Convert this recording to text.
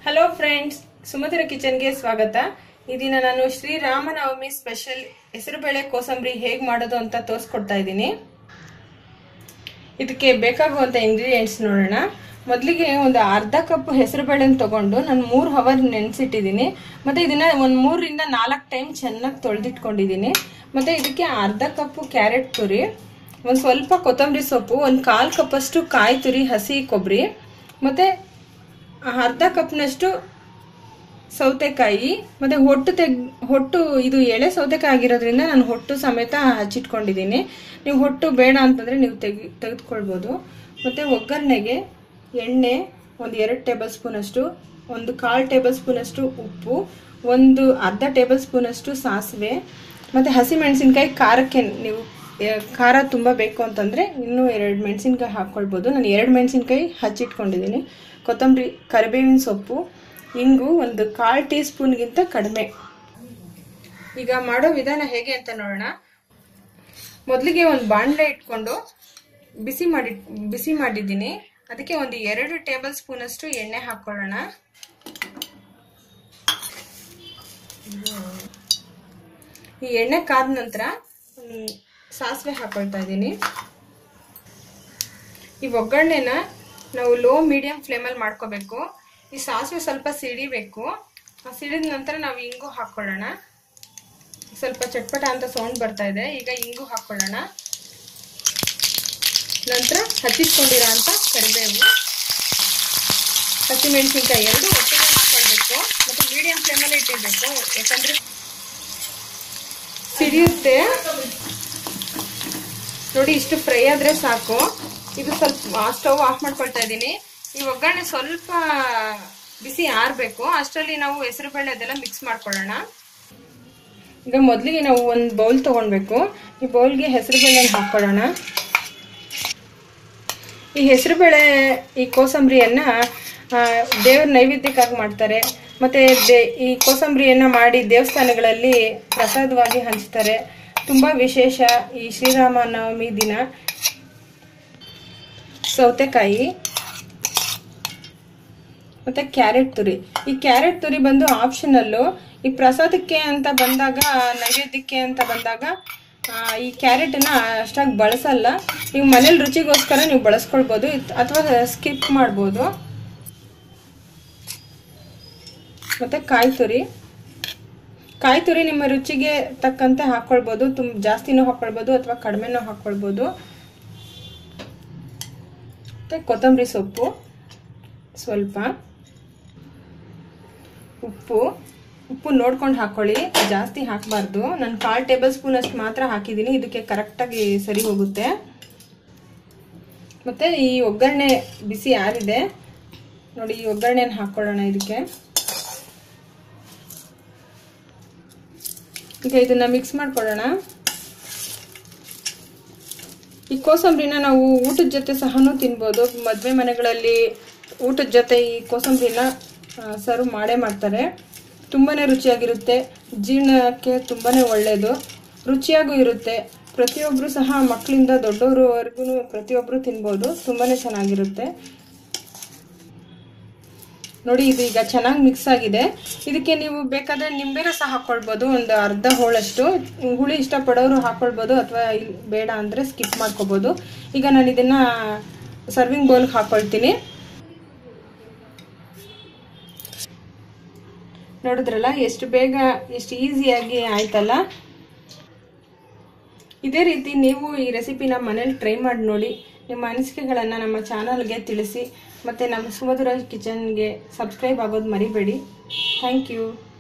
hello friends ಸುಮಧುರ ಕಿಚನ್ಗೆ ಸ್ವಾಗತ ಈ ದಿನ ನಾನು ಶ್ರೀರಾಮನವಮಿ ಸ್ಪೆಷಲ್ ಹೆಸರುಬೇಳೆ ಕೋಸಂಬರಿ ಹೇಗೆ ಮಾಡೋದು ಅಂತ ತೋರಿಸ್ಕೊಡ್ತಾ ಇದ್ದೀನಿ ಇದಕ್ಕೆ ಬೇಕಾಗುವಂಥ ಇಂಗ್ರೀಡಿಯೆಂಟ್ಸ್ ನೋಡೋಣ ಮೊದಲಿಗೆ ಒಂದು ಅರ್ಧ ಕಪ್ ಹೆಸರುಬೇಳೆನ ತಗೊಂಡು ನಾನು ಮೂರು ಹವರ್ ನೆನೆಸಿಟ್ಟಿದ್ದೀನಿ ಮತ್ತು ಇದನ್ನು ಒಂದು ಮೂರರಿಂದ ನಾಲ್ಕು ಟೈಮ್ ಚೆನ್ನಾಗಿ ತೊಳೆದಿಟ್ಕೊಂಡಿದ್ದೀನಿ ಮತ್ತು ಇದಕ್ಕೆ ಅರ್ಧ ಕಪ್ಪು ಕ್ಯಾರೆಟ್ ತುರಿ ಒಂದು ಸ್ವಲ್ಪ ಕೊತ್ತಂಬರಿ ಸೊಪ್ಪು ಒಂದು ಕಾಲು ಕಪ್ಪಷ್ಟು ಕಾಯಿ ತುರಿ ಹಸಿ ಕೊಬ್ಬರಿ ಮತ್ತು ಅರ್ಧ ಕಪ್ನಷ್ಟು ಸೌತೆಕಾಯಿ ಮತ್ತು ಹೊಟ್ಟು ತೆಗ್ ಹೊಟ್ಟು ಇದು ಎಳೆ ಸೌತೆಕಾಯಿ ಆಗಿರೋದ್ರಿಂದ ನಾನು ಹೊಟ್ಟು ಸಮೇತ ಹಚ್ಚಿಟ್ಕೊಂಡಿದ್ದೀನಿ ನೀವು ಹೊಟ್ಟು ಬೇಡ ಅಂತಂದರೆ ನೀವು ತೆಗಿ ತೆಗೆದುಕೊಳ್ಬೋದು ಮತ್ತು ಒಗ್ಗರಣೆಗೆ ಎಣ್ಣೆ ಒಂದು ಎರಡು ಟೇಬಲ್ ಸ್ಪೂನಷ್ಟು ಒಂದು ಕಾಲು ಟೇಬಲ್ ಸ್ಪೂನಷ್ಟು ಉಪ್ಪು ಒಂದು ಅರ್ಧ ಟೇಬಲ್ ಸ್ಪೂನಷ್ಟು ಸಾಸಿವೆ ಮತ್ತು ಹಸಿಮೆಣಸಿನ್ಕಾಯಿ ಖಾರಕ್ಕೆ ನೀವು ಆ, ಖಾರ ತುಂಬ ಬೇಕು ಅಂತಂದರೆ ಇನ್ನೂ ಎರಡು ಮೆಣಸಿನ್ಕಾಯಿ ಹಾಕ್ಕೊಳ್ಬೋದು ನಾನು ಎರಡು ಮೆಣಸಿನ್ಕಾಯಿ ಹಚ್ಚಿಟ್ಕೊಂಡಿದ್ದೀನಿ ಕೊತ್ತಂಬರಿ ಕರಿಬೇವಿನ ಸೊಪ್ಪು ಇಂಗು ಒಂದು ಕಾಲು ಟೀ ಸ್ಪೂನ್ಗಿಂತ ಕಡಿಮೆ ಈಗ ಮಾಡೋ ವಿಧಾನ ಹೇಗೆ ಅಂತ ನೋಡೋಣ ಮೊದಲಿಗೆ ಒಂದು ಬಾಣಲೆ ಇಟ್ಕೊಂಡು ಬಿಸಿ ಮಾಡಿ ಬಿಸಿ ಮಾಡಿದ್ದೀನಿ ಅದಕ್ಕೆ ಒಂದು ಎರಡು ಟೇಬಲ್ ಸ್ಪೂನಷ್ಟು ಎಣ್ಣೆ ಹಾಕ್ಕೊಳ್ಳೋಣ ಈ ಎಣ್ಣೆ ಕಾದ ನಂತರ ಮ್, ಸಾಸಿವೆ ಹಾಕೊಳ್ತಾ ಇದ್ದೀನಿ ಈ ಒಗ್ಗರಣೆನ ನಾವು ಲೋ ಮೀಡಿಯಂ ಫ್ಲೇಮಲ್ಲಿ ಮಾಡ್ಕೋಬೇಕು ಈ ಸಾಸಿವೆ ಸ್ವಲ್ಪ ಸಿಡಿಬೇಕು ಆ ಸಿಡಿದ ನಂತರ ನಾವು ಇಂಗು ಹಾಕ್ಕೊಳ್ಳೋಣ ಸ್ವಲ್ಪ ಚಟ್ಪಟ ಅಂತ ಸೌಂಡ್ ಬರ್ತಾ ಇದೆ ಈಗ ಇಂಗು ಹಾಕ್ಕೊಳ್ಳೋಣ ನಂತರ ಹಚ್ಚಿಟ್ಕೊಂಡಿರೋ ಅಂತ ಕರಿಬೇವು ಹಸಿಮೆಣಸಿನ್ಕಾಯಿ ಎರಡು ಒಟ್ಟಿಗೆ ಹಾಕ್ಕೊಳ್ಬೇಕು ಮತ್ತು ಮೀಡಿಯಂ ಫ್ಲೇಮಲ್ಲಿ ಇಟ್ಟಿರ್ಬೇಕು ಯಾಕಂದ್ರೆ ಸಿಡಿಯುತ್ತೆ ನೋಡಿ ಇಷ್ಟು ಫ್ರೈ ಆದ್ರೆ ಸಾಕು ಇದು ಸ್ವಲ್ಪ ಸ್ಟವ್ ಆಫ್ ಮಾಡ್ಕೊಳ್ತಾ ಇದ್ದೀನಿ ಈ ಒಗ್ಗರಣೆ ಸ್ವಲ್ಪ ಬಿಸಿ ಆರಬೇಕು ಅಷ್ಟರಲ್ಲಿ ನಾವು ಹೆಸರು ಬೇಳೆ ಅದೆಲ್ಲ ಮಿಕ್ಸ್ ಮಾಡ್ಕೊಳ್ಳೋಣ ಈಗ ಮೊದಲಿಗೆ ನಾವು ಒಂದು ಬೌಲ್ ತಗೊಳ್ಬೇಕು ಈ ಬೌಲ್ಗೆ ಹೆಸರು ಬೇಳೆ ಹಾಕ್ಕೊಳ್ಳೋಣ ಈ ಹೆಸರುಬೇಳೆ ಈ ಕೋಸಂಬರಿಯನ್ನ ದೇವ್ರ ನೈವೇದ್ಯಕ್ಕಾಗಿ ಮಾಡ್ತಾರೆ ಮತ್ತೆ ದೇ ಈ ಕೋಸಂಬರಿಯನ್ನ ಮಾಡಿ ದೇವಸ್ಥಾನಗಳಲ್ಲಿ ಪ್ರಸಾದವಾಗಿ ಹಂಚ್ತಾರೆ ತುಂಬ ವಿಶೇಷ ಈ ಶ್ರೀರಾಮನವಮಿ ದಿನ ಸೌತೆಕಾಯಿ ಮತ್ತೆ ಕ್ಯಾರೆಟ್ ತುರಿ ಈ ಕ್ಯಾರೆಟ್ ತುರಿ ಬಂದು ಆಪ್ಷನಲ್ಲು ಈ ಪ್ರಸಾದಕ್ಕೆ ಅಂತ ಬಂದಾಗ ನೈವೇದ್ಯಕ್ಕೆ ಅಂತ ಬಂದಾಗ ಆ, ಈ ಕ್ಯಾರೆಟನ್ನ ಅಷ್ಟಾಗಿ ಬಳಸಲ್ಲ ನೀವು ಮನೇಲಿ ರುಚಿಗೋಸ್ಕರ ನೀವು ಬಳಸ್ಕೊಳ್ಬೋದು ಅಥವಾ ಸ್ಕಿಪ್ ಮಾಡ್ಬೋದು ಮತ್ತೆ ಕಾಯಿ ತುರಿ ಕಾಯಿ ತುರಿ ನಿಮ್ಮ ರುಚಿಗೆ ತಕ್ಕಂತೆ ಹಾಕ್ಕೊಳ್ಬೋದು ತುಂಬ ಜಾಸ್ತಿನೂ ಹಾಕ್ಕೊಳ್ಬೋದು ಅಥವಾ ಕಡಿಮೆನೂ ಹಾಕ್ಕೊಳ್ಬೋದು ಮತ್ತು ಕೊತ್ತಂಬರಿ ಸೊಪ್ಪು ಸ್ವಲ್ಪ ಉಪ್ಪು ಉಪ್ಪು ನೋಡ್ಕೊಂಡು ಹಾಕ್ಕೊಳ್ಳಿ ಜಾಸ್ತಿ ಹಾಕಬಾರ್ದು ನಾನು ಕಾಲು ಟೇಬಲ್ ಸ್ಪೂನ್ ಅಷ್ಟು ಮಾತ್ರ ಹಾಕಿದ್ದೀನಿ ಇದಕ್ಕೆ ಕರೆಕ್ಟಾಗಿ ಸರಿ ಹೋಗುತ್ತೆ ಮತ್ತು ಈ ಒಗ್ಗರಣೆ ಬಿಸಿ ಆರಿದೆ ನೋಡಿ ಈ ಒಗ್ಗರಣೆನ ಹಾಕ್ಕೊಳ್ಳೋಣ ಇದಕ್ಕೆ ಈಗ ಇದನ್ನ ಮಿಕ್ಸ್ ಮಾಡ್ಕೊಳ್ಳೋಣ ಈ ಕೋಸಂಬರಿನ ನಾವು ಊಟದ ಜೊತೆ ಸಹನೂ ತಿನ್ಬೋದು ಮದುವೆ ಮನೆಗಳಲ್ಲಿ ಊಟದ ಜೊತೆ ಈ ಕೋಸಂಬರಿನ ಸರ್ವ್ ಮಾಡೇ ಮಾಡ್ತಾರೆ ತುಂಬಾ ರುಚಿಯಾಗಿರುತ್ತೆ ಜೀರ್ಣಕ್ಕೆ ತುಂಬಾ ಒಳ್ಳೆಯದು ರುಚಿಯಾಗೂ ಇರುತ್ತೆ ಪ್ರತಿಯೊಬ್ಬರು ಸಹ ಮಕ್ಕಳಿಂದ ದೊಡ್ಡವರವರೆಗೂ ಪ್ರತಿಯೊಬ್ಬರು ತಿನ್ಬೋದು ತುಂಬಾ ಚೆನ್ನಾಗಿರುತ್ತೆ ನೋಡಿ ಇದು ಈಗ ಚೆನ್ನಾಗಿ ಮಿಕ್ಸ್ ಆಗಿದೆ ಇದಕ್ಕೆ ನೀವು ಬೇಕಾದರೆ ನಿಂಬೆ ಸಹ ಹಾಕ್ಕೊಳ್ಬೋದು ಒಂದು ಅರ್ಧ ಹೋಳಷ್ಟು ಹುಳಿ ಇಷ್ಟಪಡೋರು ಹಾಕ್ಕೊಳ್ಬೋದು ಅಥವಾ ಬೇಡ ಅಂದರೆ ಸ್ಕಿಪ್ ಮಾಡ್ಕೋಬೋದು ಈಗ ನಾನು ಇದನ್ನು ಸರ್ವಿಂಗ್ ಬೌಲ್ಗೆ ಹಾಕ್ಕೊಳ್ತೀನಿ ನೋಡಿದ್ರಲ್ಲ ಎಷ್ಟು ಬೇಗ ಎಷ್ಟು ಈಸಿಯಾಗಿ ಆಯ್ತಲ್ಲ ಇದೇ ರೀತಿ ನೀವು ಈ ರೆಸಿಪಿನ ಮನೇಲಿ ಟ್ರೈ ಮಾಡಿ ನೋಡಿ ನಿಮ್ಮ ಅನಿಸಿಕೆಗಳನ್ನು ನಮ್ಮ ಚಾನಲ್ಗೆ ತಿಳಿಸಿ ಮತ್ತು ನಮ್ಮ ಸುಮಧುರ ಕಿಚನ್ಗೆ ಸಬ್ಸ್ಕ್ರೈಬ್ ಆಗೋದು ಮರಿಬೇಡಿ ಥ್ಯಾಂಕ್ ಯು